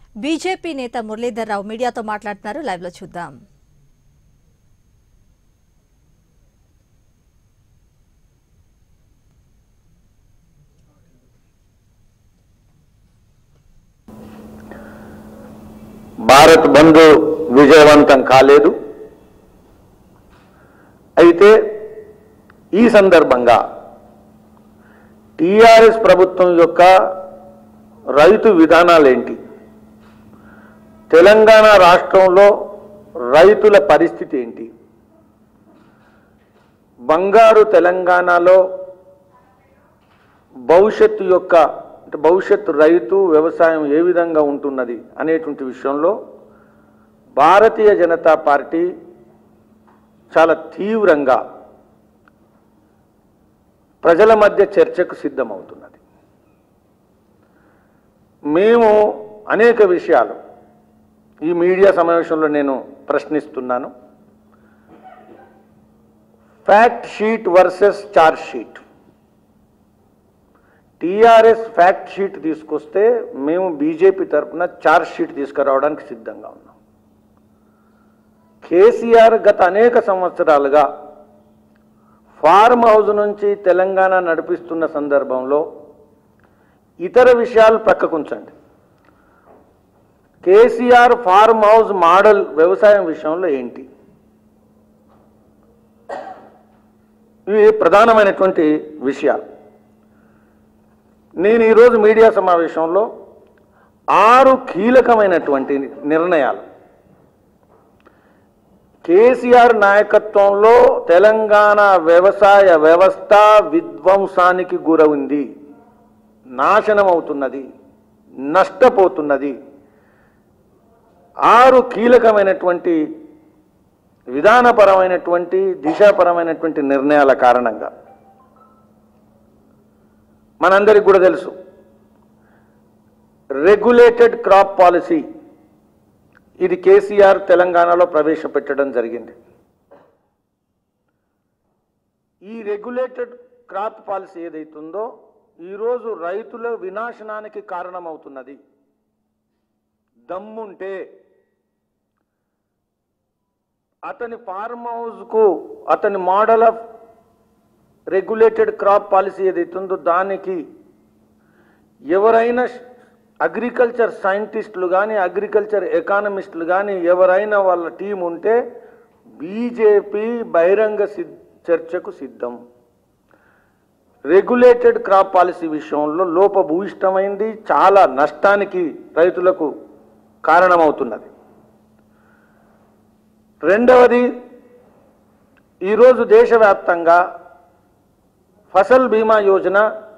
BJP నేత మురళీధర్ రావు మీడియాతో మాట్లాడుతున్నారు లైవ్ లో చూద్దాం భారత్ బంద్ విజయవంతం కాలేదు అయితే ఈ సందర్భంగా టిఆర్ఎస్ ప్రభుత్వం యొక్క రైతు విధానాలేంటి తెలంగాణ రాష్ట్రంలో రైతుల పరిస్థితి ఏంటి బంగారు తెలంగాణలో భవిష్యత్తు యొక్క అంటే భవిష్యత్తు రైతు వ్యవసాయం ఏ విధంగా ఉంటున్నది అనేటువంటి విషయంలో భారతీయ జనతా పార్టీ చాలా తీవ్రంగా ప్రజల మధ్య చర్చకు సిద్ధమవుతున్నది మేము అనేక విషయాలు ఈ మీడియా సమావేశంలో నేను ప్రశ్నిస్తున్నాను fact sheet versus charge sheet TRS fact sheet తీసుకొస్తే మేము బీజేపీ తరఫున చార్జ్ షీట్ తీసుకురావడానికి సిద్ధంగా ఉన్నాం కేసీఆర్ గత అనేక సంవత్సరాలుగా ఫార్మ్ హౌస్ నుంచి తెలంగాణ నడిపిస్తున్న సందర్భంలో ఇతర విషయాలు ప్రక్కకుంచండి కేసీఆర్ ఫార్మ్ హౌస్ మోడల్ వ్యవసాయం విషయంలో ఏంటి ఇవి ప్రధానమైనటువంటి విషయాలు నేను ఈరోజు మీడియా సమావేశంలో ఆరు కీలకమైనటువంటి నిర్ణయాలు కేసీఆర్ నాయకత్వంలో తెలంగాణ వ్యవసాయ వ్యవస్థ విధ్వంసానికి గురవుంది నాశనం అవుతున్నది నష్టపోతున్నది ఆరు కీలకమైనటువంటి విధానపరమైనటువంటి దిశాపరమైనటువంటి నిర్ణయాల కారణంగా మనందరికి కూడా తెలుసు రెగ్యులేటెడ్ క్రాప్ పాలసీ ఇది కేసీఆర్ తెలంగాణలో ప్రవేశపెట్టడం జరిగింది ఈ రెగ్యులేటెడ్ క్రాప్ పాలసీ ఏదైతుందో ఈరోజు రైతుల వినాశనానికి కారణమవుతున్నది దమ్ముంటే అతని ఫార్మ్ హౌస్కు అతని model of regulated crop policy ఏదైతుందో దానికి ఎవరైనా అగ్రికల్చర్ సైంటిస్టులు కానీ అగ్రికల్చర్ ఎకానమిస్టులు కానీ ఎవరైనా వాళ్ళ టీం ఉంటే బీజేపీ బహిరంగ సిద్ చర్చకు సిద్ధం రెగ్యులేటెడ్ క్రాప్ పాలసీ విషయంలో లోపభూయిష్టమైంది చాలా నష్టానికి రైతులకు కారణమవుతున్నది రెండవది ఈరోజు దేశవ్యాప్తంగా ఫసల్ బీమా యోజన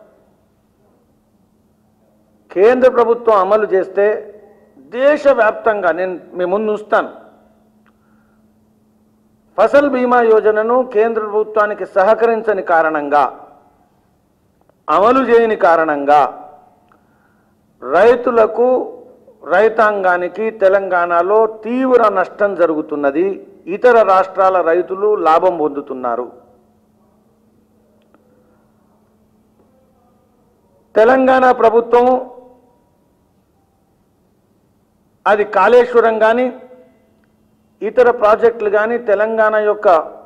కేంద్ర ప్రభుత్వం అమలు చేస్తే దేశవ్యాప్తంగా నేను మీ ముందు ఉంచుతాను ఫసల్ బీమా యోజనను కేంద్ర ప్రభుత్వానికి సహకరించని కారణంగా అమలు చేయని కారణంగా రైతులకు రైతాంగానికి తెలంగాణలో తీవ్ర నష్టం జరుగుతున్నది ఇతర రాష్ట్రాల రైతులు లాభం పొందుతున్నారు తెలంగాణ ప్రభుత్వం అది కాళేశ్వరం కానీ ఇతర ప్రాజెక్టులు కానీ తెలంగాణ యొక్క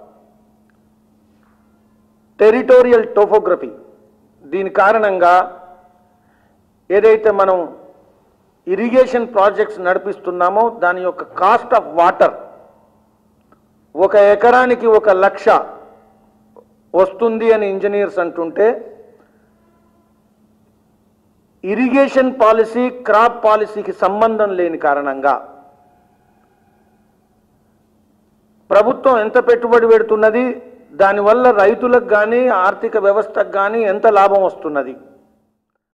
టెరిటోరియల్ టోపోగ్రఫీ దీని కారణంగా ఏదైతే మనం ఇరిగేషన్ ప్రాజెక్ట్స్ నడిపిస్తున్నామో దాని యొక్క కాస్ట్ ఆఫ్ వాటర్ ఒక ఎకరానికి ఒక లక్ష వస్తుంది అని ఇంజనీర్స్ అంటుంటే ఇరిగేషన్ పాలసీ క్రాప్ పాలసీకి సంబంధం లేని కారణంగా ప్రభుత్వం ఎంత పెట్టుబడి పెడుతున్నది దానివల్ల రైతులకు కానీ ఆర్థిక వ్యవస్థకు కానీ ఎంత లాభం వస్తున్నది